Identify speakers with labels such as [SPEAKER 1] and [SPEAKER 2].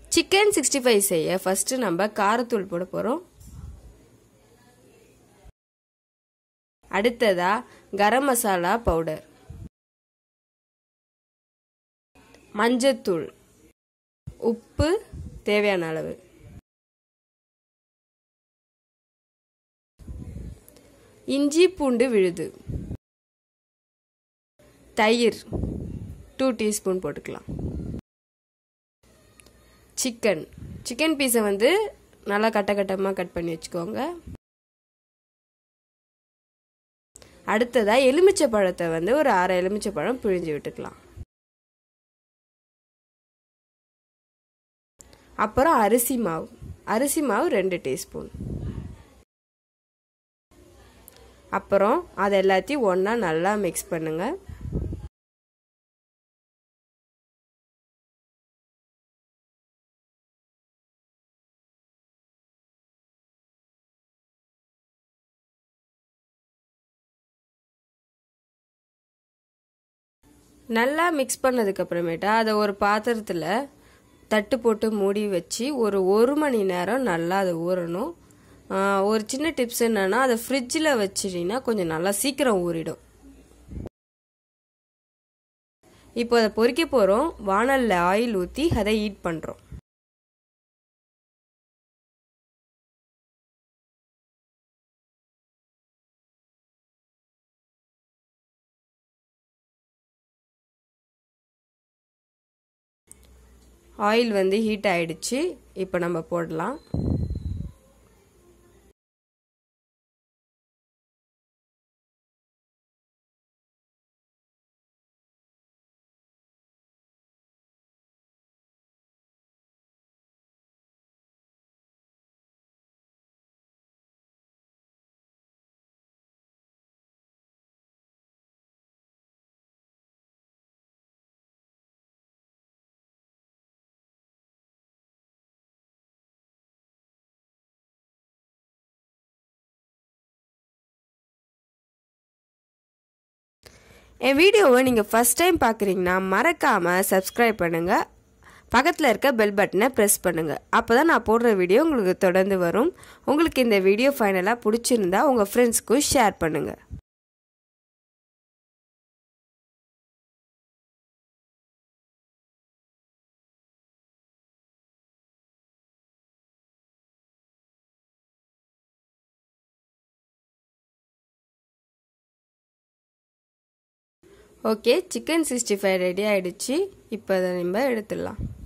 [SPEAKER 1] chicken sixty five செய்ய first நம்ம காரத்தூள் போட போகிறோம் அடுத்ததா கரம் மசாலா பவுடர் மஞ்சத்தூள் உப்பு தேவையான அளவு இஞ்சி பூண்டு விழுது தயிர் டூ டீஸ்பூன் போட்டுக்கலாம் சிக்கன் சிக்கன் பீஸை வந்து நல்லா கட்ட கட்டமாக கட் பண்ணி வச்சுக்கோங்க அடுத்ததாக எலுமிச்சை பழத்தை வந்து ஒரு அரை எலுமிச்சை பழம் பிழிஞ்சு விட்டுக்கலாம் அப்புறம் அரிசி மாவு அரிசி மாவு ரெண்டு டீஸ்பூன் அப்புறம் அதை எல்லாத்தையும் ஒன்றா நல்லா மிக்ஸ் பண்ணுங்கள் நல்லா மிக்ஸ் பண்ணதுக்கு அப்புறமேட்டா அதை ஒரு பாத்திரத்தில் தட்டு போட்டு மூடி வச்சு ஒரு ஒரு மணி நேரம் நல்லா அதை ஊறணும் ஒரு சின்ன டிப்ஸ் என்னன்னா அதை ஃப்ரிட்ஜில் வச்சிட்டிங்கன்னா கொஞ்சம் நல்லா சீக்கிரம் ஊறிடும் இப்போ அதை பொறிக்க போகிறோம் வானலில் ஆயில் ஊற்றி அதை ஹீட் பண்ணுறோம் ஆயில் வந்து ஹீட் ஆயிடுச்சு இப்போ நம்ம போடலாம் என் வீடியோவை நீங்கள் ஃபஸ்ட் டைம் பார்க்குறீங்கன்னா மறக்காமல் சப்ஸ்கிரைப் பண்ணுங்கள் பக்கத்தில் இருக்க பெல் பட்டனை ப்ரெஸ் பண்ணுங்கள் அப்போ தான் நான் போடுற வீடியோ உங்களுக்கு தொடர்ந்து வரும் உங்களுக்கு இந்த வீடியோ ஃபைனலாக பிடிச்சிருந்தா உங்கள் ஃப்ரெண்ட்ஸ்க்கும் ஷேர் பண்ணுங்கள் okay chicken sixty five ready ஆகிடுச்சு இப்போ அதை நம்ம எடுத்துடலாம்